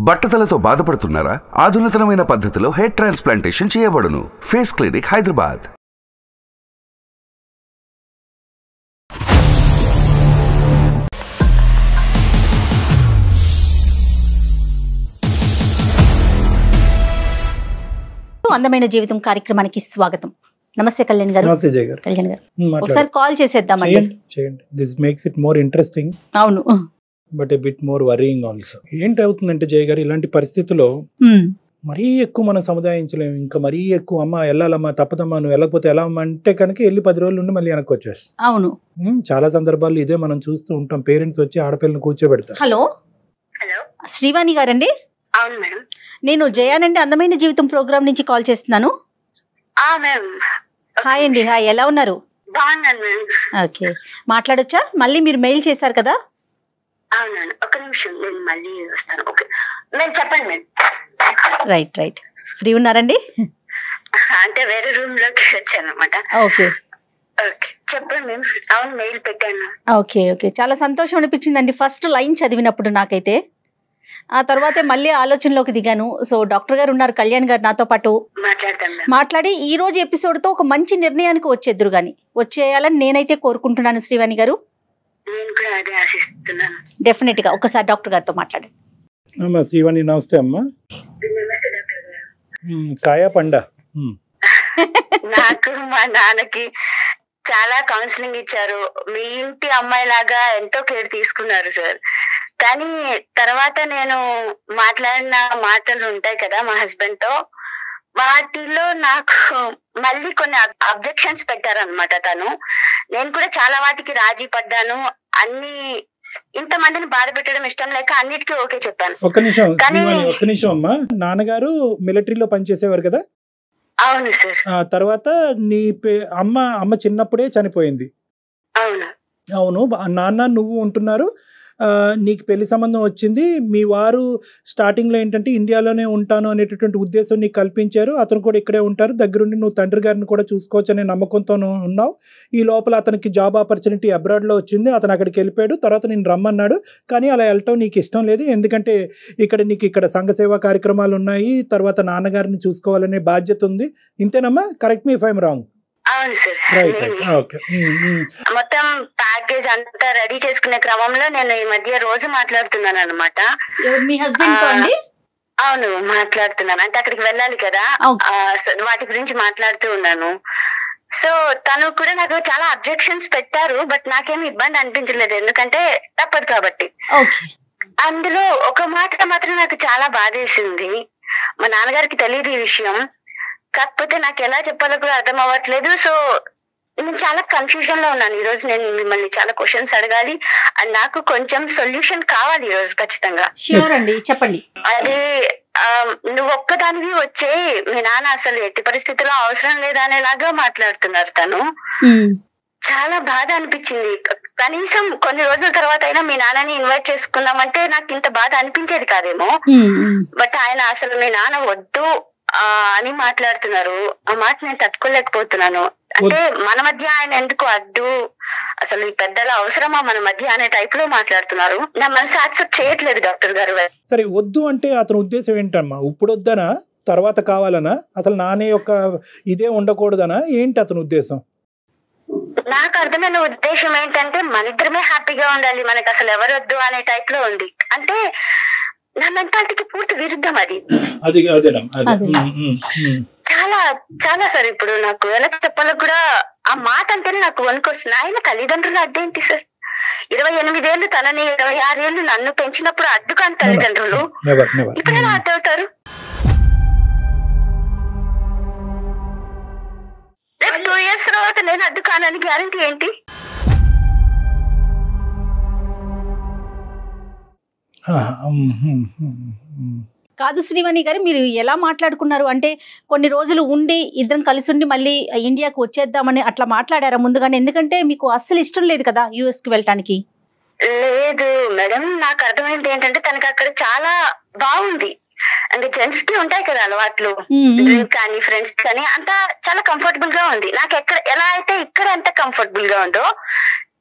బట్టతలతో బాధపడుతున్నారా ఆధునితనమైన పద్ధతిలో హెయిర్ ట్రాన్స్ప్లాంటేషన్ చేయబడును ఫేస్ క్లినిక్ హైదరాబాద్ అందమైన జీవితం కార్యక్రమానికి స్వాగతం నమస్తే కళ్యాణ్ గారు నమస్తే జయ్ గారు కళ్యాణ్ గారు ఉమ్, మాట్లాడండి. ఒకసారి కాల్ చేసేద్దామండి చేయండి చేయండి this makes it more interesting అవును but a bit more worrying also ఏంటి అవుతుందంటే జయ్ గారు ఇలాంటి పరిస్థితుల్లో ఉమ్, మరీ ఎక్కువ మనం సముదాయించలేము ఇంకా మరీ ఎక్కువ అమ్మ వెళ్ళాలమ్మా తప్పదమ్మా నువ్వు వెళ్ళకపోతే ఎలా అమ్మా అంటే కనుక వెళ్ళి పది రోజులు నుండి మళ్ళీ వెనక్కి వచ్చేస్తాం అవును ఉమ్, చాలా సందర్భాల్లో ఇదే మనం చూస్తూ ఉంటాం పేరెంట్స్ వచ్చి ఆడపిల్లని కూర్చోబెడతారు హలో హలో శ్రీవాణి గారండి అవును మేడం నేను జయానండి అందమైన జీవితం ప్రోగ్రామ్ నుంచి కాల్ చేస్తున్నాను ఆ మ్యామ్ హాయ్ అండి హాయ్ ఎలా ఉన్నారు బాగున్నాను మ్యామ్ ఓకే మాట్లాడొచ్చా మళ్ళీ మీరు మెయిల్ చేశారు కదా అవునాను ఒక నిమిషం నేను మళ్ళీ వస్తాను ఓకే మేము చెప్పండి మ్యామ్ రైట్ రైట్ ఫ్రీ ఉన్నారండి అంటే వేరే రూమ్ లోకి వచ్చాను అనమాట ఓకే ఓకే చెప్పండి మ్యామ్ అవును మెయిల్ పెట్టాను ఓకే ఓకే చాలా సంతోషం అనిపించిందండి ఫస్ట్ లైన్ చదివినప్పుడు నాకైతే ఆ తర్వాతే మళ్ళీ ఆలోచనలోకి దిగాను సో డాక్టర్ గారు ఉన్నారు కళ్యాణ్ గారు నాతో పాటు మాట్లాడతాం మ్యామ్ మాట్లాడి ఈ రోజు ఎపిసోడ్తో ఒక మంచి నిర్ణయానికి వచ్చేద్దరు గాని వచ్చేయాలని నేనైతే కోరుకుంటున్నాను శ్రీవాణి గారు నేను కూడా అదే ఆశిస్తున్నాను డెఫినెట్ గా ఒకసారి డాక్టర్ గారితో మాట్లాడండి అమ్మా శ్రీవాణి నమస్తే అమ్మా నమస్తే డాక్టర్ గారు ఉమ్, కాయా పండ ఉమ్, నాకు మా నాన్నకి చాలా కౌన్సిలింగ్ ఇచ్చారు మీ ఇంటి అమ్మాయి లాగా ఎంతో కేర్ తీసుకున్నారు సార్ కానీ తర్వాత నేను మాట్లాడిన మాటలు ఉంటాయి కదా మా హస్బెండ్ తో వాటిలో నాకు మళ్ళీ కొన్ని అబ్జెక్షన్స్ పెట్టారనమాట తను నేను కూడా చాలా వాటికి రాజీ పడ్డాను అన్ని ఇంతమందిని బాధ పెట్టడం ఇష్టం లేక అన్నిటికీ ఓకే చెప్పాను ఒక్క నిమిషం కానీ- శ్రీవాణి ఒక్క నిమిషం అమ్మా నాన్నగారు మిలిటరీలో పనిచేసేవారు కదా అవును సార్ ఆ తర్వాత నీ పే అమ్మ అమ్మ చిన్నప్పుడే చనిపోయింది అవును అవును బ- నాన్న నువ్వు ఉంటున్నారు ఆ, నీకు పెళ్లి సంబంధం వచ్చింది మీ వారు స్టార్టింగ్లో ఏంటంటే ఇండియాలోనే ఉంటాను అనేటటువంటి ఉద్దేశం నీకు కల్పించారు అతను కూడా ఇక్కడే ఉంటారు దగ్గరుండి నువ్వు తండ్రి గారిని కూడా చూసుకోవచ్చు అనే నమ్మకంతో నువ్వు ఉన్నావు ఈ లోపల అతనికి జాబ్ ఆపర్చునిటీ అబ్రాడ్లో వచ్చింది అతను అక్కడికి వెళ్ళిపోయాడు తర్వాత నేను రమ్మన్నాడు కానీ అలా వెళ్ళటం నీకు ఇష్టం లేదు ఎందుకంటే ఇక్కడ నీకు ఇక్కడ సంఘ సేవా కార్యక్రమాలు ఉన్నాయి తర్వాత నాన్నగారిని చూసుకోవాలనే బాధ్యత ఉంది ఇంతేనమ్మా కరెక్ట్ మీ ఫైమ్ రాంగ్ అవును సార్ రైట్ నేను- రైట్ ఓకే మొత్తం ప్యాకేజ్ అంతా రెడీ చేసుకునే క్రమంలో నేను ఈ మధ్య రోజు మాట్లాడుతున్నాను అనమాట మీ హస్బెండ్ తో అండి అవును మాట్లాడుతున్నాను అంటే అక్కడికి వెళ్ళాలి కదా ఓకే. ఆ, సో వాటి గురించి మాట్లాడుతూ ఉన్నాను సో తను కూడా నాకు చాలా అబ్జెక్షన్స్ పెట్టారు బట్ నాకేమి ఇబ్బంది అనిపించలేదు ఎందుకంటే తప్పదు కాబట్టి ఓకే అందులో ఒక మాట మాత్రం నాకు చాలా బాధేసింది మా నాన్నగారికి తెలియదు ఈ విషయం కాకపోతే నాకు ఎలా చెప్పాలో కూడా అర్థం అవ్వట్లేదు సో నేను చాలా కన్ఫ్యూజన్ లో ఉన్నాను ఈ రోజు నేను మిమ్మల్ని చాలా క్వశ్చన్స్ అడగాలి అండ్ నాకు కొంచెం సొల్యూషన్ కావాలి ఈ రోజు ఖచ్చితంగా ష్యూర్ అండి చెప్పండి అదే ఆ, నువ్వు ఒక్కదానివి వచ్చే మీ నాన్న అసలు ఎట్టి పరిస్థితుల్లో అవసరం లేదనేలాగా మాట్లాడుతున్నారు తను ఉమ్, చాలా బాధ అనిపించింది క- కనీసం కొన్ని రోజుల తర్వాత అయినా మీ నాన్నని ఇన్వైట్ చేసుకుందామంటే నాకు ఇంత బాధ అనిపించేది కాదేమో ఉమ్, ఉమ్. బట్ ఆయన అసలు మీ నాన్న వద్దు ఆ, అని మాట్లాడుతున్నారు ఆ మాట నేను తట్టుకోలేకపోతున్నాను అంటే మన మధ్య ఆయన ఎందుకు అడ్డు అసలు ఈ పెద్దల అవసరమా మన మధ్య అనే టైప్ లో మాట్లాడుతున్నారు నా మనసు యాక్సెప్ట్ చేయట్లేదు డాక్టర్ గారు సరే వద్దు అంటే అతని ఉద్దేశం ఏంటమ్మా ఇప్పుడు వద్దనా తర్వాత కావాలనా అసలు నానే యొక్క ఇదే ఉండకూడదనా ఏంటి అతని ఉద్దేశం నాకు అర్థమైన ఉద్దేశం ఏంటంటే మన ఇద్దరమే హ్యాపీగా ఉండాలి మనకు అసలు ఎవరు వద్దు అనే టైప్ లో ఉంది అంటే నా మెంటాలిటీకి పూర్తి విరుద్ధం అది అది అదేనా అదే. అదే. ఉమ్, ఉమ్, ఉమ్. చాలా చాలా సార్ ఇప్పుడు నాకు ఎలా చెప్పాలో కూడా ఆ మాట అంటేనే నాకు వణుకొస్తుంది ఆయన తల్లిదండ్రులు అడ్డేంటి సార్ ఇరవై ఎనిమిదేళ్లు తనని ఇరవై ఆరేళ్లు నన్ను పెంచినప్పుడు అడ్డు కాని తల్లిదండ్రులు నెవర్ నెవర్ ఇప్పుడు ఎలా అడ్డవుతారు రేపు టూ ఇయర్స్ తర్వాత నేను అడ్డు కానని గ్యారంటీ ఏంటి ఆహా, ఉమ్, ఉమ్, ఉమ్, ఉమ్. కాదు శ్రీవాణి గారు మీరు ఎలా మాట్లాడుకున్నారు అంటే కొన్ని రోజులు ఉండి ఇద్దరం కలిసి ఉండి మళ్ళీ ఇండియాకు వచ్చేద్దామని అట్లా మాట్లాడారా ముందుగానే ఎందుకంటే మీకు అస్సలు ఇష్టం లేదు కదా యుఎస్ కి వెళ్ళటానికి లేదు మేడం నాకు అర్థమైంది ఏంటంటే తనకి అక్కడ చాలా బాగుంది అంటే జెంట్స్ కి ఉంటాయి కదా అలవాట్లు ఉమ్, ఉమ్. డ్రింక్ కానీ ఫ్రెండ్స్ కానీ అంతా చాలా కంఫర్టబుల్ గా ఉంది నాకు ఎక్కడ ఎలా అయితే ఇక్కడ ఎంత కంఫర్టబుల్ గా ఉందో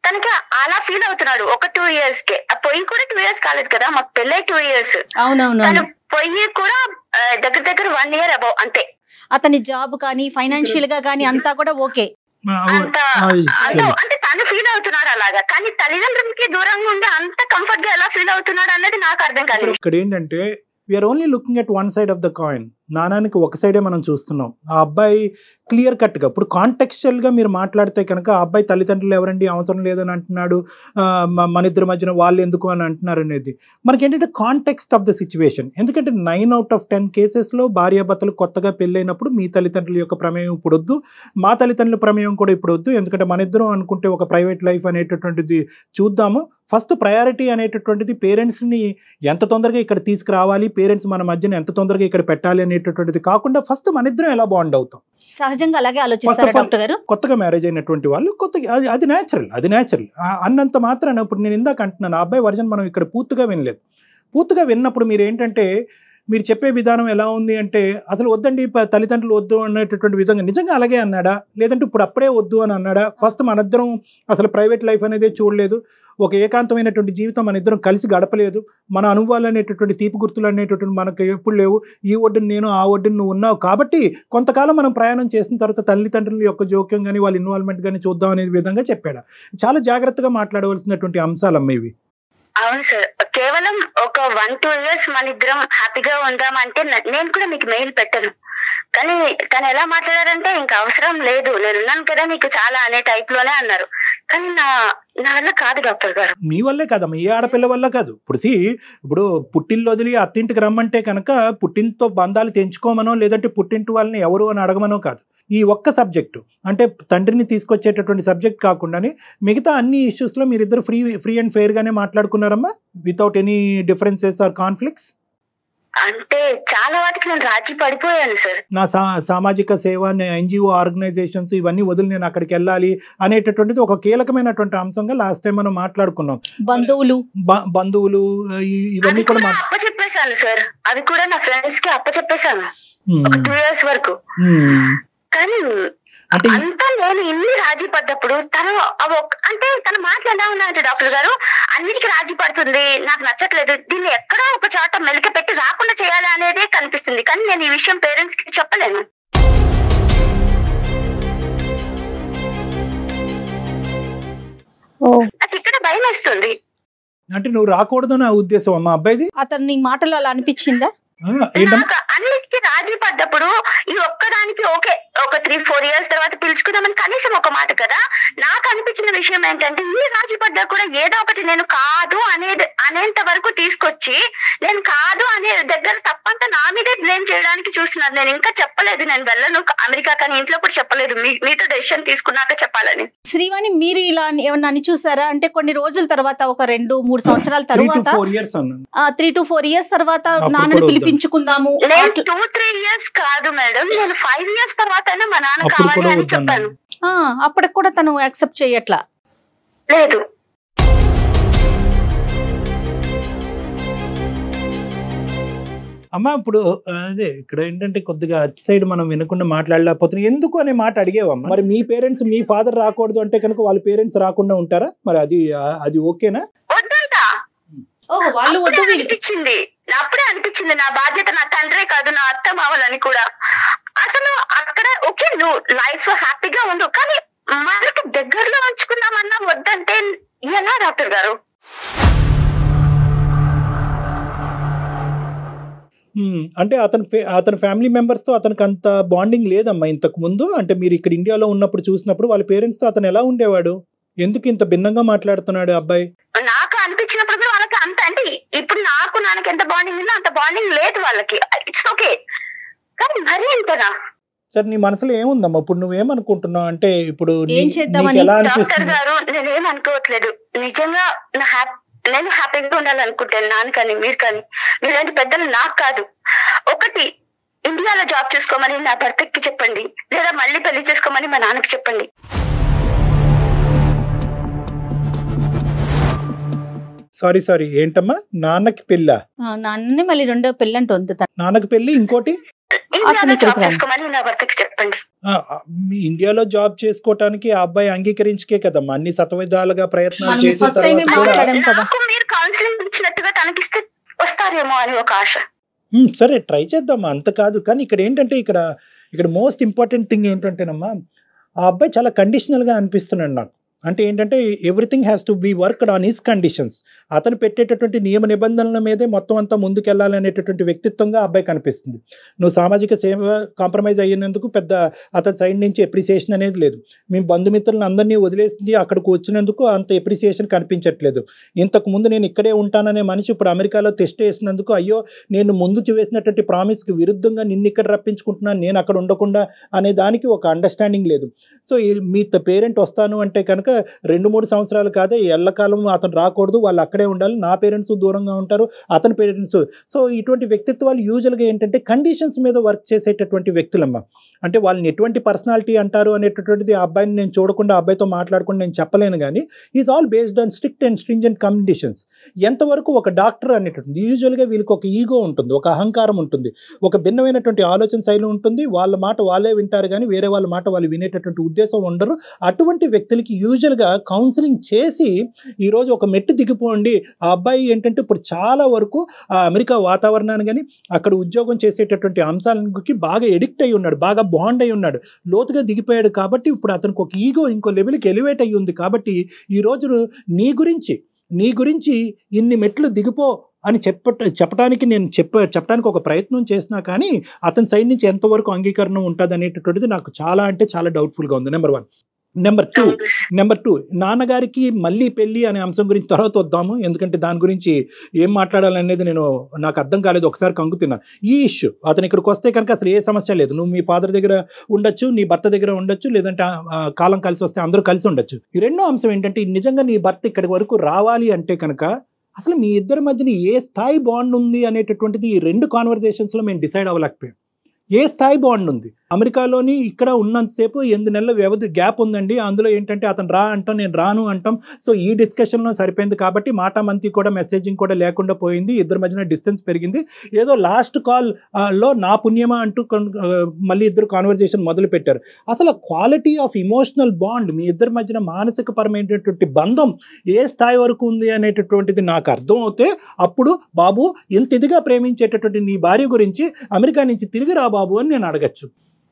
తనకి అలా ఫీల్ అవుతున్నాడు ఒక టూ ఇయర్స్ కి ఆ పొయ్యి కూడా టూ ఇయర్స్ కాలేదు కదా మాకు పెళ్ళై టూ ఇయర్స్ అవునవును తను పొయ్యి కూడా ఆ, దగ్గర దగ్గర వన్ ఇయర్ అబౌవ్ అంతే అతని జాబ్ కానీ ఫైనాన్షియల్ గా కానీ అంతా కూడా ఓకే అంత అంత అంటే తను ఫీల్ అవుతున్నాడు అలాగా కానీ తల్లిదండ్రులకి దూరంగా ఉండి అంత కంఫర్ట్ గా ఎలా ఫీల్ అవుతున్నాడు అన్నది నాకు అర్థం కాలేదు ఇక్కడ ఏంటంటే we're only looking at one side of the coin నానానికి ఒక సైడే మనం చూస్తున్నాం ఆ అబ్బాయి క్లియర్ కట్గా ఇప్పుడు కాంటెక్చువల్గా మీరు మాట్లాడితే కనుక ఆ అబ్బాయి తల్లిదండ్రులు ఎవరండి అవసరం లేదని అంటున్నాడు ఆ, మ- మన ఇద్దరి మధ్యన వాళ్ళు ఎందుకు అని అంటున్నారు అనేది మనకి ఏంటంటే కాంటెక్స్ట్ ఆఫ్ ద సిచ్యువేషన్ ఎందుకంటే నైన్ అవుట్ ఆఫ్ టెన్ కేసెస్లో భార్యాభర్తలు కొత్తగా పెళ్ళైనప్పుడు మీ తల్లిదండ్రుల యొక్క ప్రమేయం ఇప్పుడు వద్దు మా తల్లిదండ్రుల ప్రమేయం కూడా ఇప్పుడు వద్దు ఎందుకంటే మన ఇద్దరం అనుకుంటే ఒక ప్రైవేట్ లైఫ్ అనేటటువంటిది చూద్దాము ఫస్ట్ ప్రయారిటీ అనేటటువంటిది పేరెంట్స్ని ఎంత తొందరగా ఇక్కడ తీసుకురావాలి పేరెంట్స్ మన మధ్యన ఎంత తొందరగా ఇక్కడ పెట్టాలి అనేటటువంటిది కాకుండా ఫస్ట్ మన ఇద్దరం ఎలా బాండ్ అవుతాం సహజంగా అలాగే ఆలోచిస్తారా First of all- డాక్టర్ గారు కొత్తగా మ్యారేజ్ అయినటువంటి వాళ్ళు కొత్తగా అది అది న్యాచురల్ అది న్యాచురల్ అన్నంత మాత్రాన ఇప్పుడు నేను ఇందాక అంటున్నాను ఆ అబ్బాయి వర్జన్ మనం ఇక్కడ పూర్తిగా వినలేదు పూర్తిగా విన్నప్పుడు మీరు ఏంటంటే మీరు చెప్పే విధానం ఎలా ఉంది అంటే అసలు వద్దండి ప- తల్లిదండ్రులు వద్దు అనేటటువంటి విధంగా నిజంగా అలాగే అన్నాడా లేదంటే ఇప్పుడు అప్పుడే వద్దు అని అన్నాడా ఫస్ట్ మనిద్దరం అసలు ప్రైవేట్ లైఫ్ అనేది చూడలేదు ఒక ఏకాంతమైనటువంటి జీవితం మన ఇద్దరం కలిసి గడపలేదు మన అనుభవాలు అనేటటువంటి తీపి గుర్తులు అనేటటువంటి మనకు ఎప్పుడు లేవు ఈ ఒడ్డున నేను ఆ ఒడ్డున నువ్వు ఉన్నావు కాబట్టి కొంతకాలం మనం ప్రయాణం చేసిన తర్వాత తల్లిదండ్రుల యొక్క జోక్యం కానీ వాళ్ళ ఇన్వాల్వ్మెంట్ కానీ చూద్దాం అనే విధంగా చెప్పాడు చాలా జాగ్రత్తగా మాట్లాడవలసినటువంటి అంశాలు అమ్మ ఇవి అవును సార్ కేవలం ఒక వన్ టూ ఇయర్స్ మన ఇద్దరం హ్యాపీగా ఉందామంటే న- నేను కూడా మీకు మెయిల్ పెట్టను కానీ తను ఎలా మాట్లాడారంటే ఇంకా అవసరం లేదు నేను ఉన్నాను కదా నీకు చాలా అనే టైప్ లోనే అన్నారు కానీ నా నా వల్ల కాదు డాక్టర్ గారు మీ వల్లే కదమ్మా ఏ ఆడపిల్ల వల్ల కాదు ఇప్పుడు సి ఇప్పుడు పుట్టిల్లు వదిలి అత్తింటికి రమ్మంటే కనుక పుట్టింటితో బంధాలు తెంచుకోమనో లేదంటే పుట్టింటి వాళ్ళని ఎవరు అని అడగమనో కాదు ఈ ఒక్క సబ్జెక్టు అంటే తండ్రిని తీసుకొచ్చేటటువంటి సబ్జెక్ట్ కాకుండానే మిగతా అన్ని ఇష్యూస్లో మీరిద్దరు ఫ్రీ ఫ్రీ అండ్ ఫెయిర్గానే మాట్లాడుకున్నారమ్మా without any differences or conflicts అంటే చాలా వాటికి నేను రాజీ పడిపోయాను సార్ నా సా సామాజిక సేవ ఎన్జిఓ ఆర్గనైజేషన్స్ ఇవన్నీ వదిలి నేను అక్కడికి వెళ్ళాలి అనేటటువంటిది ఒక కీలకమైనటువంటి అంశంగా లాస్ట్ టైం మనం మాట్లాడుకున్నాం బంధువులు బ- బంధువులు ఈ- ఇవన్నీ అవి కూడా కూడా మా- అప్ప చెప్పేశాను సార్ అవి కూడా నా ఫ్రెండ్స్ కి అప్ప చెప్పేశాను ఒక టూ ఇయర్స్ వరకు మ్మ్. కానీ అంటే ఈ- అంతా నేను ఇన్ని రాజీ పడ్డప్పుడు తను అవి ఒక్- అంటే తన మాటలు ఎలా ఉన్నాయంటే డాక్టర్ గారు అన్నిటికీ రాజీ పడుతుంది నాకు నచ్చట్లేదు దీన్ని ఎక్కడో ఒక చోట మెలిక పెట్టి రాకుండా చేయాలి అనేదే కనిపిస్తుంది కానీ నేను ఈ విషయం పేరెంట్స్ కి చెప్పలేను నాకు ఇక్కడ భయం వేస్తుంది అంటే నువ్వు రాకూడదు నా ఉద్దేశం అమ్మా అబ్బాయిది అతని మాటలు అలా అనిపించిందా ఆ, ఏంటమ్మా నాకు అన్నిటికీ రాజీ పడ్డప్పుడు ఈ ఒక్కదానికి ఓకే ఒక త్రీ ఫోర్ ఇయర్స్ తర్వాత పిలుచుకుందామని కనీసం ఒక మాట కదా నాకు అనిపించిన విషయం ఏంటంటే ఇన్ని రాజీ పడ్డా కూడా ఏదో ఒకటి నేను కాదు అనేది అనేంత వరకు తీసుకొచ్చి నేను కాదు అనే దగ్గర తప్పంతా నా మీదే బ్లేమ్ చేయడానికి చూస్తున్నారు నేను ఇంకా చెప్పలేదు నేను వెళ్ళను అమెరికా కానీ ఇంట్లో కూడా చెప్పలేదు మీ మీతో డెసిషన్ తీసుకున్నాక చెప్పాలని శ్రీవాణి మీరు ఇలా ఏమన్నా అని చూసారా అంటే కొన్ని రోజుల తర్వాత ఒక రెండు మూడు సంవత్సరాల త్రీ టు తర్వాత ఫోర్ ఇయర్స్ అన్నాను త్రీ టు ఫోర్ ఇయర్స్ తర్వాత అప్పుడు నాన్నని కూడా పిలిపించుకుందాము నేను అట్ల- టూ త్రీ ఇయర్స్ కాదు మేడం నేను ఫైవ్ ఇయర్స్ తర్వాత మా నాన్న అప్పుడు కావాలి కూడా అని వద్దన్నాను చెప్పాను ఆ, అప్పటికి కూడా తను యాక్సెప్ట్ చేయట్లా లేదు అమ్మా ఇప్పుడు ఆ, అదే ఇక్కడ ఏంటంటే కొద్దిగా అటు సైడ్ మనం వినకుండా మాట్లాడలేకపోతున్నాం ఎందుకు అనే మాట అడిగేవమ్మా మరి మీ పేరెంట్స్ మీ ఫాదర్ రాకూడదు అంటే కనుక వాళ్ళ పేరెంట్స్ రాకుండా ఉంటారా మరి అది ఆ, అది ఓకేనా వద్దంట ఓహో వాళ్ళు అప్పుడే వద్దు వీళ్ళు అనిపించింది నా అప్పుడే అనిపించింది నా బాధ్యత నా తండ్రే కాదు నా అత్త మావలని కూడా అసలు అక్కడ ఓకే నువ్వు లైఫ్ హ్యాపీగా ఉండు కానీ మనకి దగ్గరలో ఉంచుకుందామన్నా వద్దంటే ఎలా డాక్టర్ గారు ఉమ్, అంటే అతని ఫే- అతని ఫ్యామిలీ మెంబర్స్తో అతనికి అంత బాండింగ్ లేదమ్మా ఇంతకు ముందు అంటే మీరు ఇక్కడ ఇండియాలో ఉన్నప్పుడు చూసినప్పుడు వాళ్ళ పేరెంట్స్తో అతను ఎలా ఉండేవాడు ఎందుకు ఇంత భిన్నంగా మాట్లాడుతున్నాడు ఆ అబ్బాయి నాకు అనిపించినప్పుడు కూడా వాళ్ళకి అంత అంటే ఇప్పుడు నాకు నాన్నకి ఎంత బాండింగ్ ఉందో అంత బాండింగ్ లేదు వాళ్ళకి ఇట్స్ ఓకే కానీ మరీ ఇంతనా సరే నీ మనసులో ఏముందమ్మా ఇప్పుడు నువ్వేమనుకుంటున్నావు అంటే ఇప్పుడు నీ- ఏం చేద్దామని? నీకు ఎలా డాక్టర్ అనిపిస్తుంది గారు నేనేం అనుకోవట్లేదు నిజంగా నా హ్యాపీ నేను హ్యాపీగా ఉండాలనుకుంటాను నాన్న కానీ మీరు కానీ మీలాంటి పెద్దలు నాకు కాదు ఒకటి ఇండియాలో జాబ్ చేసుకోమని నా భర్తకి చెప్పండి లేదా మళ్ళీ పెళ్లి చేసుకోమని మా నాన్నకి చెప్పండి సారీ సారీ ఏంటమ్మా నాన్నకి పెళ్ళా ఆ, నాన్నని మళ్ళీ రెండో పెళ్ళంట ఉంది తను నాన్నకి పెళ్ళి ఇంకోటి ఇండియాలో ఇక్కడికి జాబ్ రండి. చేసుకోమని నా భర్తకి చెప్పండి ఆ, ఆ, మీ ఇండియాలో జాబ్ చేసుకోవటానికి ఆ అబ్బాయి అంగీకరించకే కదమ్మా అన్ని శతవిధాలుగా ప్రయత్నాలు మనం చేసిన first time ఏ తర్వాత కూడా మాట్లాడాం కదా. నాకు మీరు కౌన్సిలింగ్ ఇచ్చినట్టుగా తనకిస్తే వస్తారేమో అని ఒక ఆశ "ఉమ్, సరే ట్రై చేద్దామా అంత కాదు కానీ ఇక్కడ ఏంటంటే ఇక్కడ ఇక్కడ మోస్ట్ ఇంపార్టెంట్ థింగ్ ఏంటంటేనమ్మా ఆ అబ్బాయి చాలా కండిషనల్గా అనిపిస్తున్నాడు నాకు అంటే ఏంటంటే everything has to be worked on his conditions అతను పెట్టేటటువంటి నియమ నిబంధనల మీదే మొత్తం అంతా ముందుకెళ్లాలనేటటువంటి వ్యక్తిత్వంగా ఆ అబ్బాయి కనిపిస్తుంది నువ్వు సామాజిక సేవ కాంప్రమైజ్ అయినందుకు పెద్ద అతని సైడ్ నుంచి ఎప్రిసియేషన్ అనేది లేదు మీ బంధుమిత్రులను అందరినీ వదిలేసి అక్కడికి వచ్చినందుకు అంత ఎప్రిసియేషన్ కనిపించట్లేదు ఇంతకు ముందు నేను ఇక్కడే ఉంటాననే మనిషి ఇప్పుడు అమెరికాలో టెస్ట్ వేసినందుకు అయ్యో నేను ముందు వేసినటువంటి ప్రామిస్కి విరుద్ధంగా నిన్ను ఇక్కడ రప్పించుకుంటున్నాను నేను అక్కడ ఉండకుండా అనే దానికి ఒక అండర్స్టాండింగ్ లేదు సో ఈ- మీ పేరెంట్ వస్తాను అంటే కనుక రెండు మూడు సంవత్సరాలు కాదే ఎల్లకాలం అతను రాకూడదు వాళ్ళు అక్కడే ఉండాలి నా పేరెంట్స్ దూరంగా ఉంటారు అతని పేరెంట్స్ సో ఇటువంటి వ్యక్తిత్వాలు యూజువల్గా ఏంటంటే కండిషన్స్ మీద వర్క్ చేసేటటువంటి వ్యక్తులమ్మ అంటే వాళ్ళని ఎటువంటి పర్సనాలిటీ అంటారు అనేటటువంటిది ఆ అబ్బాయిని నేను చూడకుండా ఆ అబ్బాయితో మాట్లాడకుండా నేను చెప్పలేను కానీ is all based on strict and stringent conditions ఎంతవరకు ఒక డాక్టర్ అనేటటువంటి యూజువల్గా వీళ్ళకి ఒక ఈగో ఉంటుంది ఒక అహంకారం ఉంటుంది ఒక భిన్నమైనటువంటి ఆలోచన శైలి ఉంటుంది వాళ్ళ మాట వాళ్ళే వింటారు కానీ వేరే వాళ్ళ మాట వాళ్ళు వినేటటువంటి ఉద్దేశం ఉండరు అటువంటి వ్యక్తులకి యూజువల్గా కౌన్సిలింగ్ చేసి ఈరోజు ఒక మెట్టు దిగిపోండి ఆ అబ్బాయి ఏంటంటే ఇప్పుడు చాలా వరకు ఆ అమెరికా వాతావరణాన్ని కానీ అక్కడ ఉద్యోగం చేసేటటువంటి అంశాలకి బాగా ఎడిక్ట్ అయి ఉన్నాడు బాగా బాండ్ అయి ఉన్నాడు లోతుగా దిగిపోయాడు కాబట్టి ఇప్పుడు అతనికి ఒక ఈగో ఇంకో లెవెల్కి ఎలివేట్ అయ్యి ఉంది కాబట్టి ఈరోజు నీ గురించి నీ గురించి ఇన్ని మెట్లు దిగిపో అని చెప్ప చెప్పడానికి నేను చెప్ప చెప్పడానికి ఒక ప్రయత్నం చేసినా కానీ అతని సైడ్ నుంచి ఎంతవరకు అంగీకరణ ఉంటుంది అనేటటువంటిది నాకు చాలా అంటే చాలా డౌట్ఫుల్గా ఉంది number one number two number two నాన్నగారికి మళ్ళీ పెళ్ళి అనే అంశం గురించి తర్వాత వద్దాము ఎందుకంటే దాని గురించి ఏం మాట్లాడాలనేది నేను నాకు అర్థం కాలేదు ఒకసారి కంగుతున్నా ఈ ఇష్యూ అతను ఇక్కడికి వస్తే కనుక అసలు ఏ సమస్య లేదు నువ్వు మీ ఫాదర్ దగ్గర ఉండొచ్చు నీ భర్త దగ్గర ఉండొచ్చు లేదంటే ఆ, ఆ, కాలం కలిసి వస్తే అందరూ కలిసి ఉండొచ్చు ఈ రెండో అంశం ఏంటంటే నిజంగా నీ భర్త ఇక్కడి వరకు రావాలి అంటే కనుక అసలు మీ ఇద్దరి మధ్యన ఏ స్థాయి బాండ్ ఉంది అనేటటువంటిది ఈ రెండు కాన్వర్జేషన్స్లో మేము డిసైడ్ అవ్వలేకపోయాం ఏ స్థాయి బాండ్ ఉంది అమెరికాలోని ఇక్కడ ఉన్నంతసేపు ఎనిమిది నెలల వ్యవధి గ్యాప్ ఉందండి అందులో ఏంటంటే అతను రా అంటాం నేను రాను అంటాం సో ఈ డిస్కషన్లో సరిపోయింది కాబట్టి మాట మంతి కూడా మెసేజింగ్ కూడా లేకుండా పోయింది ఇద్దరి మధ్యన డిస్టెన్స్ పెరిగింది ఏదో లాస్ట్ కాల్ లో నా పుణ్యమా అంటూ కొన్- ఆ, మళ్ళీ ఇద్దరు కాన్వర్జేషన్ మొదలు పెట్టారు అసలు క్వాలిటీ ఆఫ్ ఇమోషనల్ బాండ్ మీ ఇద్దరి మధ్యన మానసిక పరమైనటువంటి బంధం ఏ స్థాయి వరకు ఉంది అనేటటువంటిది నాకు అర్థం అవుతే అప్పుడు బాబు ఇంత ఇదిగా ప్రేమించేటటువంటి నీ భార్య గురించి అమెరికా నుంచి తిరిగి రా బాబు అని నేను అడగచ్చు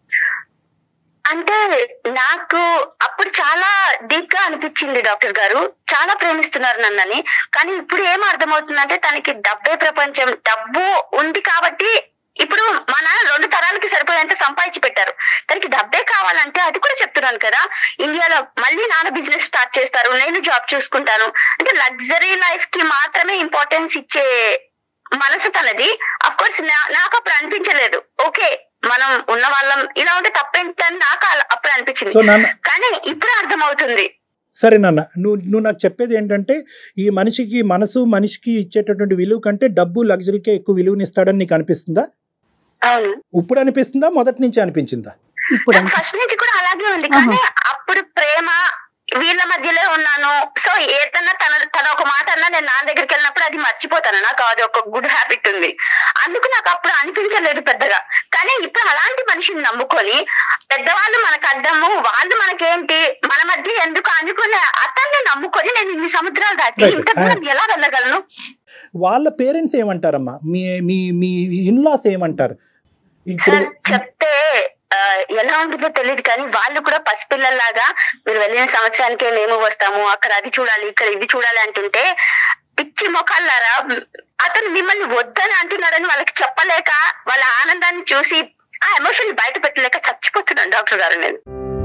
అంటే నాకు అప్పుడు చాలా డీప్ గా అనిపించింది డాక్టర్ గారు చాలా ప్రేమిస్తున్నారు నన్నని కానీ ఇప్పుడు ఏం అర్థమవుతుందంటే తనకి డబ్బే ప్రపంచం డబ్బు ఉంది కాబట్టి ఇప్పుడు మా నాన్న రెండు తరాలకి సరిపోయేంత సంపాదించి పెట్టారు తనకి డబ్బే కావాలంటే అది కూడా చెప్తున్నాను కదా ఇండియాలో మళ్ళీ నాన్న బిజినెస్ స్టార్ట్ చేస్తారు నేను జాబ్ చూసుకుంటాను అంటే లగ్జరీ లైఫ్ కి మాత్రమే ఇంపార్టెన్స్ ఇచ్చే మనసు తనది అఫ్ కోర్స్ నాకు అప్పుడు అనిపించలేదు ఓకే మనం ఉన్న వాళ్ళం ఇలా ఉంటే తప్పేంటని నాకు అలా- అప్పుడు అనిపించింది సో నాన్న కానీ ఇప్పుడు అర్థమవుతుంది సరే నాన్న నువ్వు నువ్వు నాకు చెప్పేది ఏంటంటే ఈ మనిషికి మనసు మనిషికి ఇచ్చేటటువంటి విలువ కంటే డబ్బు లగ్జరీకే ఎక్కువ విలువనిస్తాడని నీకు అనిపిస్తుందా అవును ఇప్పుడు అనిపిస్తుందా మొదటి నుంచి అనిపించిందా ఇప్పుడు నాకు ఫస్ట్ నుంచి కూడా అలాగే ఉంది కానీ అప్పుడు ప్రేమ వీళ్ళ మధ్యలో ఉన్నాను సో ఏదన్నా తన తన ఒక మాట అన్నా నేను నాన్న దగ్గరికి వెళ్ళినప్పుడు అది మర్చిపోతాను నాకు అది ఒక గుడ్ హ్యాబిట్ ఉంది అందుకు నాకు అప్పుడు అనిపించలేదు పెద్దగా కానీ ఇప్పుడు అలాంటి మనిషిని నమ్ముకొని పెద్దవాళ్ళు మనకు అర్థము వాళ్ళు మనకేంటి మన మధ్య ఎందుకు అనుకునే అతన్ని నమ్ముకొని నేను ఇన్ని సముద్రాలు దాటి Right. ఇంత దూరం ఎలా వెళ్ళగలను వాళ్ళ పేరెంట్స్ ఏమంటారమ్మా మీ మీ మీ ఇన్లాస్ ఏమంటారు ఇప్పుడు సార్ చెప్తే ఆ, ఎలా ఉంటుందో తెలియదు కానీ వాళ్ళు కూడా పసిపిల్లల్లాగా మీరు వెళ్ళిన సంవత్సరానికే మేము వస్తాము అక్కడ అది చూడాలి ఇక్కడ ఇది చూడాలి అంటుంటే పిచ్చి మొఖాలారా అతను మిమ్మల్ని వద్దని అంటున్నాడని వాళ్ళకి చెప్పలేక వాళ్ళ ఆనందాన్ని చూసి ఆ ఎమోషన్ బయట పెట్టలేక చచ్చిపోతున్నాను డాక్టర్ గారు నేను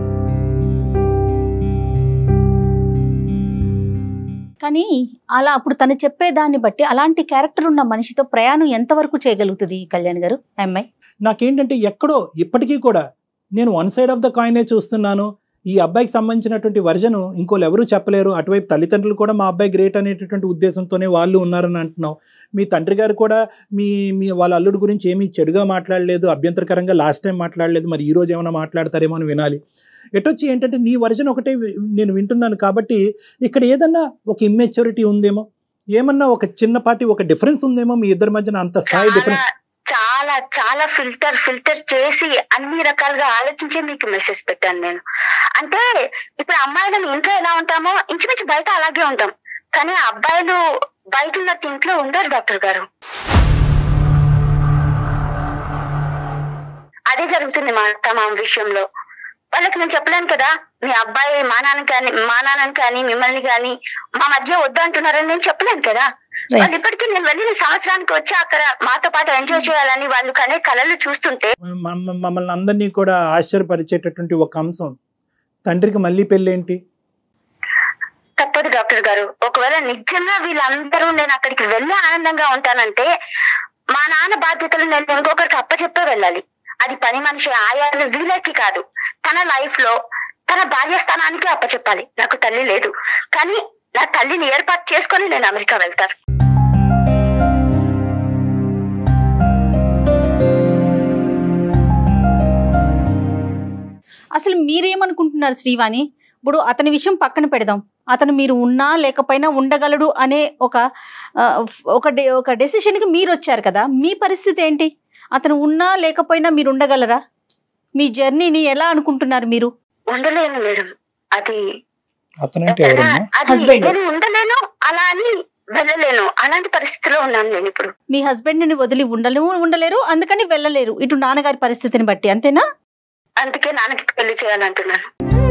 కానీ అలా అప్పుడు తను చెప్పేదాన్ని బట్టి అలాంటి క్యారెక్టర్ ఉన్న మనిషితో ప్రయాణం ఎంతవరకు చేయగలుగుతుంది కళ్యాణ్ గారు ఆ అమ్మాయి నాకేంటంటే ఎక్కడో ఇప్పటికీ కూడా నేను వన్ సైడ్ ఆఫ్ ద కాయినే చూస్తున్నాను ఈ అబ్బాయికి సంబంధించినటువంటి వర్జను ఇంకోళ్ళు ఎవరూ చెప్పలేరు అటువైపు తల్లిదండ్రులు కూడా మా అబ్బాయి గ్రేట్ అనేటటువంటి ఉద్దేశంతోనే వాళ్ళు ఉన్నారని అంటున్నాం మీ తండ్రి గారు కూడా మీ మీ వాళ్ళ అల్లుడి గురించి ఏమీ చెడుగా మాట్లాడలేదు అభ్యంతరకరంగా లాస్ట్ టైం మాట్లాడలేదు మరి ఈ రోజు ఏమైనా మాట్లాడతారేమో అని వినాలి ఎటొచ్చి ఏంటంటే నీ వర్జన్ ఒకటే వి- నేను వింటున్నాను కాబట్టి ఇక్కడ ఏదన్నా ఒక ఇమ్మెచ్యూరిటీ ఉందేమో ఏమన్నా ఒక చిన్నపాటి ఒక డిఫరెన్స్ ఉందేమో మీ ఇద్దరి మధ్యన అంత స్థాయి చాలా డిఫరెన్స్ చాలా చాలా చాలా ఫిల్టర్ ఫిల్టర్ చేసి అన్ని రకాలుగా ఆలోచించి మీకు మెసేజ్ పెట్టాను నేను అంటే ఇప్పుడు అమ్మాయిలు ఇంట్లో ఎలా ఉంటామో ఇంచుమించు బయట అలాగే ఉంటాం కానీ అబ్బాయిలు బయట ఉన్నట్టు ఇంట్లో ఉండరు డాక్టర్ గారు అదే జరుగుతుంది మా అత్త మామ విషయంలో వాళ్ళకి నేను చెప్పలేను కదా మీ అబ్బాయి మా నాన్న కానీ మా నాన్నని కానీ మిమ్మల్ని కానీ మా మధ్య వద్దు అంటున్నారని నేను చెప్పలేను కదా Right. వాళ్ళు ఇప్పటికీ నేను వెళ్ళిన సంవత్సరానికి వచ్చి అక్కడ మాతో పాటు ఎంజాయ్ చేయాలని వాళ్ళు కనే కళలు చూస్తుంటే మమ్మ- మమ్మల్ని అందరినీ కూడా ఆశ్చర్యపరిచేటటువంటి ఒక అంశం తండ్రికి మళ్ళీ పెళ్ళేంటి తప్పదు డాక్టర్ గారు ఒకవేళ నిజంగా వీళ్ళందరూ నేను అక్కడికి వెళ్ళి ఆనందంగా ఉంటానంటే మా నాన్న బాధ్యతలు నేను ఇంకొకరికి అప్పచెప్పే వెళ్ళాలి అది పని మనిషి ఆయాలు వీళ్ళకి కాదు తన లైఫ్ లో తన భార్య స్థానానికి అప్పచెప్పాలి నాకు తల్లి లేదు కానీ నా తల్లిని ఏర్పాటు చేసుకొని నేను అమెరికా వెళ్తాను అసలు మీరేమనుకుంటున్నారు శ్రీవాణి ఇప్పుడు అతని విషయం పక్కన పెడదాం అతను మీరు ఉన్నా లేకపోయినా ఉండగలడు అనే ఒక ఆ, ఒక డె- ఒక డెసిషన్కి మీరు వచ్చారు కదా మీ పరిస్థితి ఏంటి అతను ఉన్నా లేకపోయినా మీరు ఉండగలరా మీ జర్నీని ఎలా అనుకుంటున్నారు మీరు ఉండలేను మేడం అది అతనంటే ఎవరమ్మా అది Husband. నేను ఉండలేను అలా అని వెళ్ళలేను అలాంటి పరిస్థితిలో ఉన్నాను నేను ఇప్పుడు మీ హస్బెండ్ని వదిలి ఉండలేము ఉండలేరు అందుకని వెళ్ళలేరు ఇటు నాన్నగారి పరిస్థితిని బట్టి అంతేనా అందుకే నాన్నకి పెళ్లి చేయాలంటున్నాను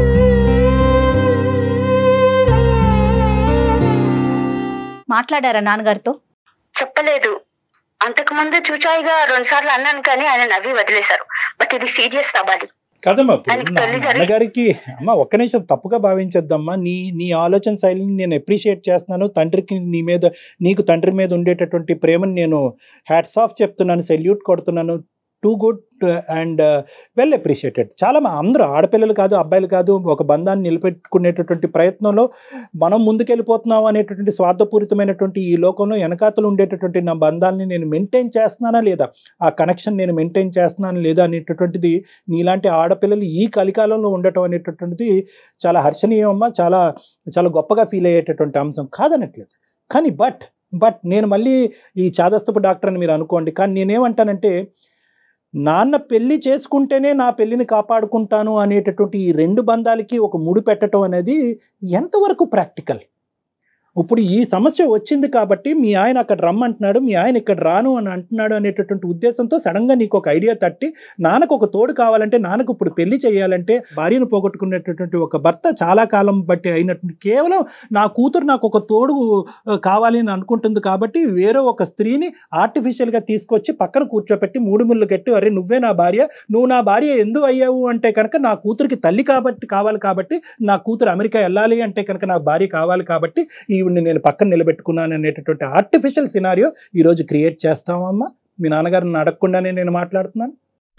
మాట్లాడారా నాన్నగారితో చెప్పలేదు అంతకు ముందు చూచాయిగా రెండు సార్లు అన్నాను కానీ ఆయన నవ్వి వదిలేశారు బట్ ఇది సీరియస్ అవ్వాలి కదమ్మా ఇప్పుడు ఆయనకి నా- పెళ్లి జరిగి- నాన్నగారికి అమ్మ ఒక్క నిమిషం తప్పుగా భావించొద్దమ్మా నీ నీ ఆలోచన శైలిని నేను అప్రిషియేట్ చేస్తున్నాను తండ్రికి నీ మీద నీకు తండ్రి మీద ఉండేటటువంటి ప్రేమని నేను హ్యాట్స్ ఆఫ్ చెప్తున్నాను సెల్యూట్ కొడుతున్నాను too good and well appreciated చాలా మా అందరూ ఆడపిల్లలు కాదు అబ్బాయిలు కాదు ఒక బంధాన్ని నిలబెట్టుకునేటటువంటి ప్రయత్నంలో మనం ముందుకెళ్ళిపోతున్నాం అనేటటువంటి స్వార్థపూరితమైనటువంటి ఈ లోకంలో వెనకాతలు ఉండేటటువంటి నా బంధాలని నేను మెయింటైన్ చేస్తున్నానా లేదా ఆ కనెక్షన్ నేను మెయింటైన్ చేస్తున్నాను లేదా అనేటటువంటిది నీలాంటి ఆడపిల్లలు ఈ కలికాలంలో ఉండటం అనేటటువంటిది చాలా హర్షణీయమమ్మా చాలా చాలా గొప్పగా ఫీల్ అయ్యేటటువంటి అంశం కాదనట్లేదు కానీ బట్ బట్ నేను మళ్ళీ ఈ చాదస్తపు డాక్టర్ అని మీరు అనుకోండి కానీ నేనేమంటానంటే నాన్న పెళ్లి చేసుకుంటేనే నా పెళ్లిని కాపాడుకుంటాను అనేటటువంటి ఈ రెండు బంధాలకి ఒక ముడి పెట్టడం అనేది ఎంతవరకు ప్రాక్టికల్ ఇప్పుడు ఈ సమస్య వచ్చింది కాబట్టి మీ ఆయన అక్కడ రమ్మంటున్నాడు మీ ఆయన ఇక్కడ రాను అని అంటున్నాడు అనేటటువంటి ఉద్దేశంతో సడన్గా నీకు ఒక ఐడియా తట్టి నాన్నకు ఒక తోడు కావాలంటే నాన్నకు ఇప్పుడు పెళ్లి చేయాలంటే భార్యను పోగొట్టుకునేటటువంటి ఒక భర్త చాలా కాలం బట్టి అయినటువంటి కేవలం నా కూతురు నాకు ఒక తోడు ఆ, కావాలి అని అనుకుంటుంది కాబట్టి వేరే ఒక స్త్రీని ఆర్టిఫిషియల్గా తీసుకొచ్చి పక్కన కూర్చోపెట్టి మూడు ముళ్ళు గట్టి అరే నువ్వే నా భార్య నువ్వు నా భార్య ఎందుకు అయ్యావు అంటే కనుక నా కూతురికి తల్లి కాబట్టి కావాలి కాబట్టి నా కూతురు అమెరికా వెళ్ళాలి అంటే కనుక నా భార్య కావాలి కాబట్టి ఈవిడ్ని నేను పక్కన నిలబెట్టుకున్నాను అనేటటువంటి ఆర్టిఫిషియల్ సినారియో ఈరోజు క్రియేట్ చేస్తామమ్మా మీ నాన్నగారిని అడగకుండానే నేను మాట్లాడుతున్నాను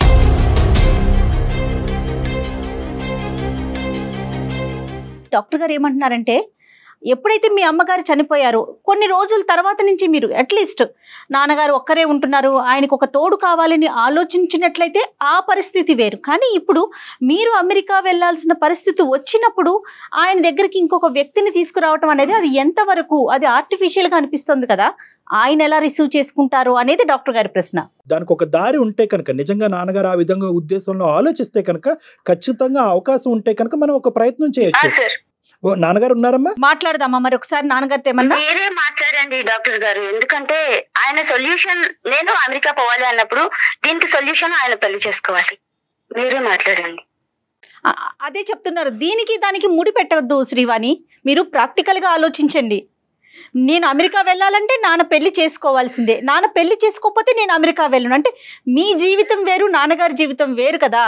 డాక్టర్ గారు ఏమంటున్నారంటే ఎప్పుడైతే మీ అమ్మగారు చనిపోయారో కొన్ని రోజుల తర్వాత నుంచి మీరు అట్లీస్ట్ నాన్నగారు ఒక్కరే ఉంటున్నారు ఆయనకు ఒక తోడు కావాలని ఆలోచించినట్లయితే ఆ పరిస్థితి వేరు కానీ ఇప్పుడు మీరు అమెరికా వెళ్ళాల్సిన పరిస్థితి వచ్చినప్పుడు ఆయన దగ్గరికి ఇంకొక వ్యక్తిని తీసుకురావటం అనేది అది ఎంతవరకు అది ఆర్టిఫిషియల్గా అనిపిస్తుంది కదా ఆయన ఎలా రిసీవ్ చేసుకుంటారు అనేది డాక్టర్ గారి ప్రశ్న దానికి ఒక దారి ఉంటే కనుక నిజంగా నాన్నగారు ఆ విధంగా ఉద్దేశంలో ఆలోచిస్తే కనుక ఖచ్చితంగా అవకాశం ఉంటే కనుక మనం ఒక ప్రయత్నం ఆ చేయొచ్చు సార్ ఓ, నాన్నగారు ఉన్నారమ్మా మాట్లాడదామా మరి ఒకసారి నాన్నగారితో ఏమన్నా మీరే మాట్లాడండి డాక్టర్ గారు ఎందుకంటే ఆయన సొల్యూషన్ నేను అమెరికా పోవాలి అన్నప్పుడు దీనికి సొల్యూషన్ ఆయన పెళ్లి చేసుకోవాలి మీరే మాట్లాడండి ఆ, అదే చెప్తున్నారు దీనికి దానికి ముడి పెట్టవద్దు శ్రీవాణి మీరు ప్రాక్టికల్గా ఆలోచించండి నేను అమెరికా వెళ్ళాలంటే నాన్న పెళ్లి చేసుకోవాల్సిందే నాన్న పెళ్లి చేసుకోకపోతే నేను అమెరికా వెళ్ళను అంటే మీ జీవితం వేరు నాన్నగారి జీవితం వేరు కదా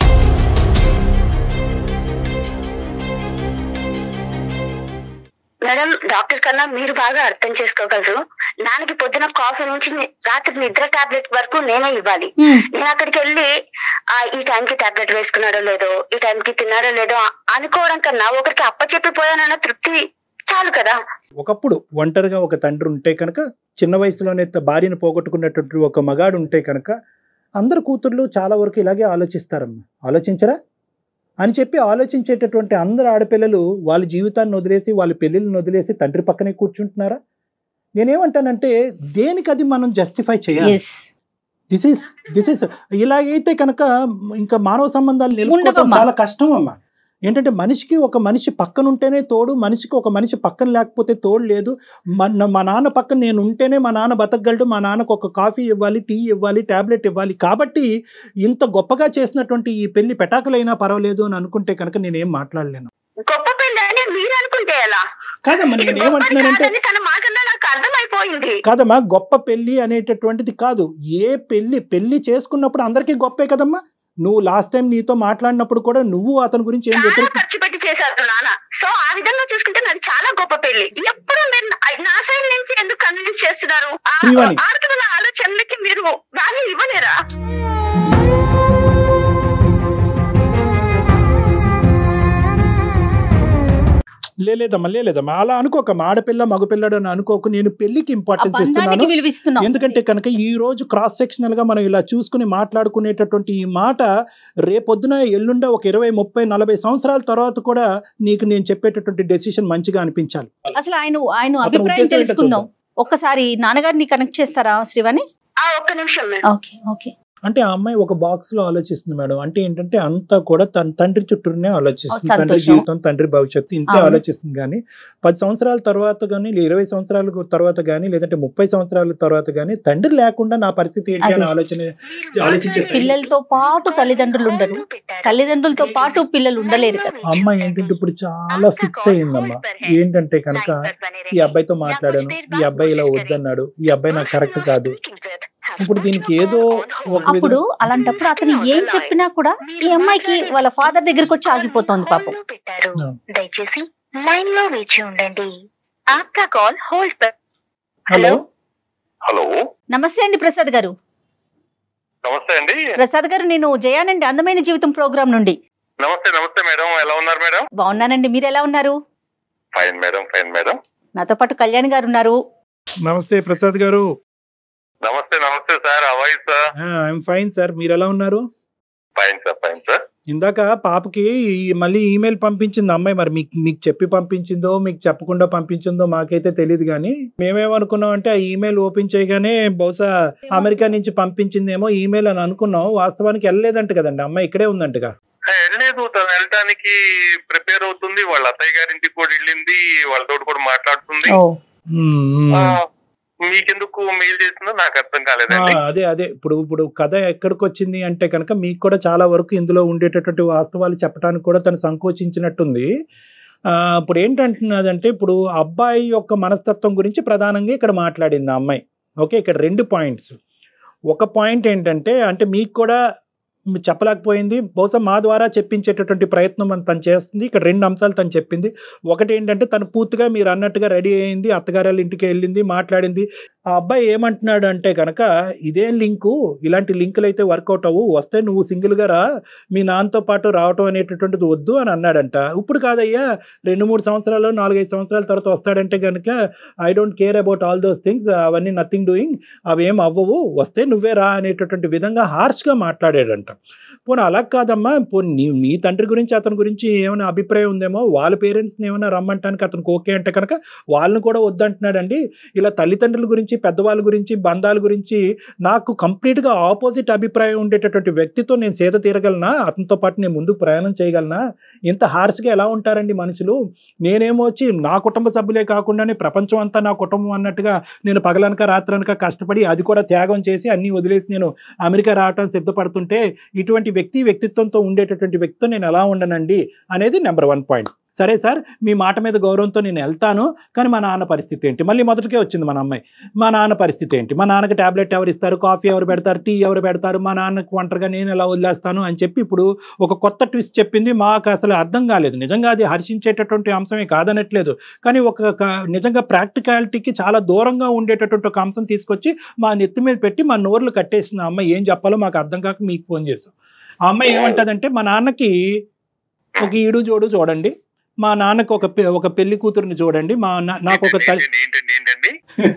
మేడం డాక్టర్ కన్నా మీరు బాగా అర్థం చేసుకోగలరు నాన్నకి పొద్దున కాఫీ నుంచి ని- రాత్రి నిద్ర టాబ్లెట్ వరకు నేనే ఇవ్వాలి నేను అక్కడికి వెళ్ళి ఆ ఈ టైంకి టాబ్లెట్ వేసుకున్నాడో లేదో ఈ టైంకి తిన్నాడో లేదో అనుకోవడం కన్నా ఒకరికి అప్పచెప్పిపోయానన్న తృప్తి చాలు కదా ఒకప్పుడు ఒంటరిగా ఒక తండ్రి ఉంటే కనుక చిన్న వయసులోనే త- భార్యను పోగొట్టుకున్నటువంటి ఒక మగాడు ఉంటే కనుక అందరు కూతుర్లు చాలా వరకు ఇలాగే ఆలోచిస్తారమ్మా ఆలోచించరా అని చెప్పి ఆలోచించేటటువంటి అందరు ఆడపిల్లలు వాళ్ళ జీవితాన్ని వదిలేసి వాళ్ళ పెళ్ళిళ్ళని వదిలేసి తండ్రి పక్కనే కూర్చుంటున్నారా నేనేమంటానంటే దేనికి అది మనం జస్టిఫై చేయాలి yes this is this is ఇలాగైతే కనుక ఇంకా మానవ సంబంధాలు నిలుపుకోవడం ఉండవమ్మా. చాలా కష్టం అమ్మా ఏంటంటే మనిషికి ఒక మనిషి పక్కన ఉంటేనే తోడు మనిషికి ఒక మనిషి పక్కన లేకపోతే తోడు లేదు మన మా నాన్న పక్కన నేను ఉంటేనే మా నాన్న బతకగలడు మా నాన్నకు ఒక కాఫీ ఇవ్వాలి టీ ఇవ్వాలి టాబ్లెట్ ఇవ్వాలి కాబట్టి ఇంత గొప్పగా చేసినటువంటి ఈ పెళ్లి పెటాకులైనా పర్వాలేదు అని అనుకుంటే కనుక నేనేం మాట్లాడలేను గొప్ప పెళ్లి అని మీరు అనుకుంటే ఎలా కాదమ్మా ఇది నేను గొప్పది ఏమంటున్నానంటే కాదని తన మాటల్లో నాకు అర్థమైపోయింది కాదమ్మా గొప్ప పెళ్లి అనేటటువంటిది కాదు ఏ పెళ్లి పెళ్లి చేసుకున్నప్పుడు అందరికీ గొప్పే కదమ్మా నువ్వు లాస్ట్ టైం నీతో మాట్లాడినప్పుడు కూడా నువ్వు అతని గురించి ఏం చాలా వ్యతిరేక ఖర్చు పెట్టి చేశారు నాన్న సో ఆ విధంగా చూసుకుంటే నాది చాలా గొప్ప పెళ్లి ఎప్పుడు మీరు నా- నా సైడ్ నుంచి ఎందుకు కన్విన్స్ చేస్తున్నారు ఆ శ్రీవాణి. ఆడపిల్లల ఆలోచనలకి మీరు వాల్యూ ఇవ్వలేరా లే- లేదమ్మా లే- లేదమ్మా అలా అనుకోకమ్మా ఆడపిల్ల మగపిల్లడు అని అనుకోకు నేను పెళ్లికి ఆ ఇంపార్టెన్స్ బంధానికి ఇస్తున్నాను విలువిస్తున్నాం ఎందుకంటే కనుక ఈ రోజు క్రాస్ సెక్షనల్ గా మనం ఇలా చూసుకుని మాట్లాడుకునేటటువంటి ఈ మాట రేపొద్దున ఎల్లుండ ఒక ఇరవై ముప్పై నలభై సంవత్సరాల తర్వాత కూడా నీకు నేను చెప్పేటటువంటి డెసిషన్ మంచిగా అనిపించాలి అసలు ఆయన ఆయన అతని అభిప్రాయం ఉద్దేశం ఏంటో తెలుసుకుందాం ఒక్కసారి నాన్నగారిని కనెక్ట్ చేస్తారా శ్రీవాణి ఆ ఒక్క నిమిషం మేడం ఓకే ఓకే అంటే ఆ అమ్మాయి ఒక బాక్స్ లో ఆలోచిస్తుంది మేడం అంటే ఏంటంటే అంతా కూడా తన తండ్రి చుట్టూనే ఆలోచిస్తుంది ఓ, తండ్రి సంతోషం. జీవితం తండ్రి భవిష్యత్తు ఇంతే అవును. ఆలోచిస్తుంది కానీ పది సంవత్సరాల తర్వాత కానీ ఇరవై సంవత్సరాల తర్వాత కానీ లేదంటే ముప్పై సంవత్సరాల తర్వాత కానీ తండ్రి లేకుండా నా పరిస్థితి ఏంటి అని అదే. ఆలోచన ఆలోచించేసి పిల్లలతో పాటు తల్లిదండ్రులు ఉండరు తల్లిదండ్రులతో పాటు పిల్లలు ఉండలేరు కదా ఆ అమ్మాయి ఏంటంటే ఇప్పుడు చాలా ఫిక్స్ అయ్యిందమ్మా ఏంటంటే కనుక ఈ అబ్బాయితో మాట్లాడాను ఈ అబ్బాయి ఇలా వద్దన్నాడు ఈ అబ్బాయి నాకు కరెక్ట్ కాదు ఇప్పుడు దీనికి ఏదో ఒక అప్పుడు విధంగా అలాంటప్పుడు అతను ఏం చెప్పినా కూడా ఈ అమ్మాయికి వాళ్ళ ఫాదర్ దగ్గరికి వచ్చి ఆగిపోతోంది పాపం పెట్టారు ఆ. దయచేసి లైన్ లో వేచి ఉండండి ఆప్కా కాల్ హోల్డ్ పర్ హలో హలో నమస్తే అండి ప్రసాద్ గారు నమస్తే అండి ప్రసాద్ గారు నేను జయానండి అందమైన జీవితం ప్రోగ్రామ్ నుండి నమస్తే నమస్తే మేడం ఎలా ఉన్నారు మేడం బాగున్నానండి మీరు ఎలా ఉన్నారు ఫైన్ మేడం ఫైన్ మేడం నాతో పాటు కళ్యాణ్ గారు ఉన్నారు నమస్తే ప్రసాద్ గారు నమస్తే నమస్తే సార్ అవాయి సార్ ఐఎమ్ ఫైన్ సార్ మీరు ఎలా ఉన్నారు ఫైన్ సార్ ఫైన్ సార్ ఇందాక పాపకి ఈ- మళ్ళీ ఈమెయిల్ పంపించింది అమ్మాయి మరి మీకు మీకు చెప్పి పంపించిందో మీకు చెప్పకుండా పంపించిందో మాకైతే తెలియదు కానీ మేమేమనుకున్నాం అంటే ఆ ఈమెయిల్ ఓపెన్ చేయగానే బహుశా అమెరికా నుంచి పంపించిందేమో ఈమెయిల్ అని అనుకున్నాం వాస్తవానికి వెళ్ళలేదంట కదండి అమ్మాయి ఇక్కడే ఉందంటగా హే, వెళ్ళలేదు తను వెళ్ళడానికి ప్రిపేర్ అవుతుంది వాళ్ళ అత్తయ్య గారింటికి కూడా వెళ్ళింది వాళ్ళతో కూడా మాట్లాడుతుంది ఓ ఆ, మీకెందుకు మెయిల్ చేసిందో నాకు అర్థం ఆ, కాలేదండి అదే అదే ఇప్పుడు ఇప్పుడు కథ ఎక్కడికి వచ్చింది అంటే కనుక మీకు కూడా చాలా వరకు ఇందులో ఉండేటటువంటి వాస్తవాలు చెప్పడానికి కూడా తను సంకోచించినట్టుంది ఆ, ఇప్పుడు ఏంటంటున్నదంటే ఇప్పుడు అబ్బాయి యొక్క మనస్తత్వం గురించి ప్రధానంగా ఇక్కడ మాట్లాడింది ఆ అమ్మాయి ఓకే ఇక్కడ రెండు పాయింట్స్ ఒక పాయింట్ ఏంటంటే అంటే మీకు కూడా మీ చెప్పలేకపోయింది బహుశా మా ద్వారా చెప్పించేటటువంటి ప్రయత్నం మన తను చేస్తుంది ఇక్కడ రెండు అంశాలు తను చెప్పింది ఒకటి ఏంటంటే తను పూర్తిగా మీరు అన్నట్టుగా రెడీ అయింది అత్తగారి వాళ్ళ ఇంటికి వెళ్ళింది మాట్లాడింది ఆ అబ్బాయి ఏమంటున్నాడు అంటే కనుక ఇదేం లింకు ఇలాంటి లింకులు అయితే వర్కౌట్ అవ్వు వస్తే నువ్వు సింగిల్గా రా మీ నాన్నతో పాటు రావటం అనేటటువంటిది వద్దు అని అన్నాడంట ఇప్పుడు కాదయ్యా రెండు మూడు సంవత్సరాలు నాలుగైదు సంవత్సరాల తర్వాత వస్తాడంటే కనుక I don't care about all those things అవన్నీ నథింగ్ డూయింగ్ అవి ఏం అవ్వవు వస్తే నువ్వే రా అనేటటువంటి విధంగా హార్ష్గా మాట్లాడాడంట పోనీ అలా కాదమ్మా పోనీ నీ మీ తండ్రి గురించి అతని గురించి ఏమైనా అభిప్రాయం ఉందేమో వాళ్ళ పేరెంట్స్ని ఏమైనా రమ్మంటానికి అతనికి ఓకే అంటే కనుక వాళ్ళని కూడా వద్దంటున్నాడండి ఇలా తల్లిదండ్రుల గురించి పెద్దవాళ్ళ గురించి బంధాల గురించి నాకు కంప్లీట్గా ఆపోజిట్ అభిప్రాయం ఉండేటటువంటి వ్యక్తితో నేను సేద తీరగలనా అతనితో పాటు నేను ముందుకు ప్రయాణం చేయగలనా ఇంత హార్ష్గా ఎలా ఉంటారండి మనుషులు నేనేమో వచ్చి నా కుటుంబ సభ్యులే కాకుండానే ప్రపంచం అంతా నా కుటుంబం అన్నట్టుగా నేను పగలనక రాత్రనక కష్టపడి అది కూడా త్యాగం చేసి అన్నీ వదిలేసి నేను అమెరికా రావటం సిద్ధపడుతుంటే ఇటువంటి వ్యక్తి వ్యక్తిత్వంతో ఉండేటటువంటి వ్యక్తితో నేను ఎలా ఉండనండి అనేది నెంబర్ వన్ పాయింట్ సరే సార్ మీ మాట మీద గౌరవంతో నేను వెళ్తాను కానీ మా నాన్న పరిస్థితి ఏంటి మళ్ళీ మొదటికే వచ్చింది మన అమ్మాయి మా నాన్న పరిస్థితి ఏంటి మా నాన్నకి టాబ్లెట్ ఎవరు ఇస్తారు కాఫీ ఎవరు పెడతారు టీ ఎవరు పెడతారు మా నాన్నకు ఒంటరిగా నేను ఎలా వదిలేస్తాను అని చెప్పి ఇప్పుడు ఒక కొత్త ట్విస్ట్ చెప్పింది మాకు అసలు అర్థం కాలేదు నిజంగా అది హర్షించేటటువంటి అంశమే కాదనట్లేదు కానీ ఒక ఒక నిజంగా ప్రాక్టికాలిటీకి చాలా దూరంగా ఉండేటటువంటి ఒక అంశం తీసుకొచ్చి మా నెత్తి మీద పెట్టి మా నోర్లు కట్టేసిన అమ్మాయి ఏం చెప్పాలో మాకు అర్థం కాక మీకు ఫోన్ చేసాం ఆ అమ్మాయి ఏమంటదంటే మా నాన్నకి ఒక ఈడు జోడు చూడండి మా నాన్నకు ఒక పె- ఒక పెళ్లి కూతురుని చూడండి మా నా- నాకు ఒక తల్లి ఏంటండి ఏంటండి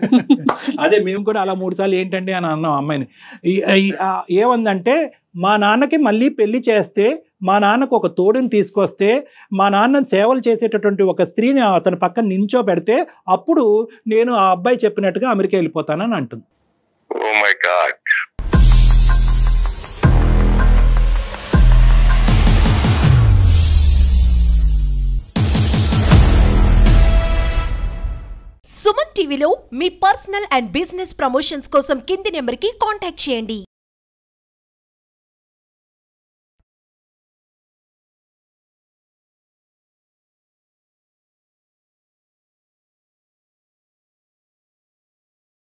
అదే మేము కూడా అలా మూడు సార్లు ఏంటండి అని అన్నాం అమ్మాయిని ఈ- ఈ- ఆ ఏమందంటే మా నాన్నకి మళ్ళీ పెళ్లి చేస్తే మా నాన్నకు ఒక తోడుని తీసుకొస్తే మా నాన్న సేవలు చేసేటటువంటి ఒక స్త్రీని అతని పక్కన నించో పెడితే అప్పుడు నేను ఆ అబ్బాయి చెప్పినట్టుగా అమెరికా వెళ్ళిపోతానని అంటుంది ఓ మై గాడ్ టీవీలో మీ పర్సనల్ అండ్ బిజినెస్ ప్రమోషన్స్ కోసం కింది నెంబర్కి కాంటాక్ట్ చేయండి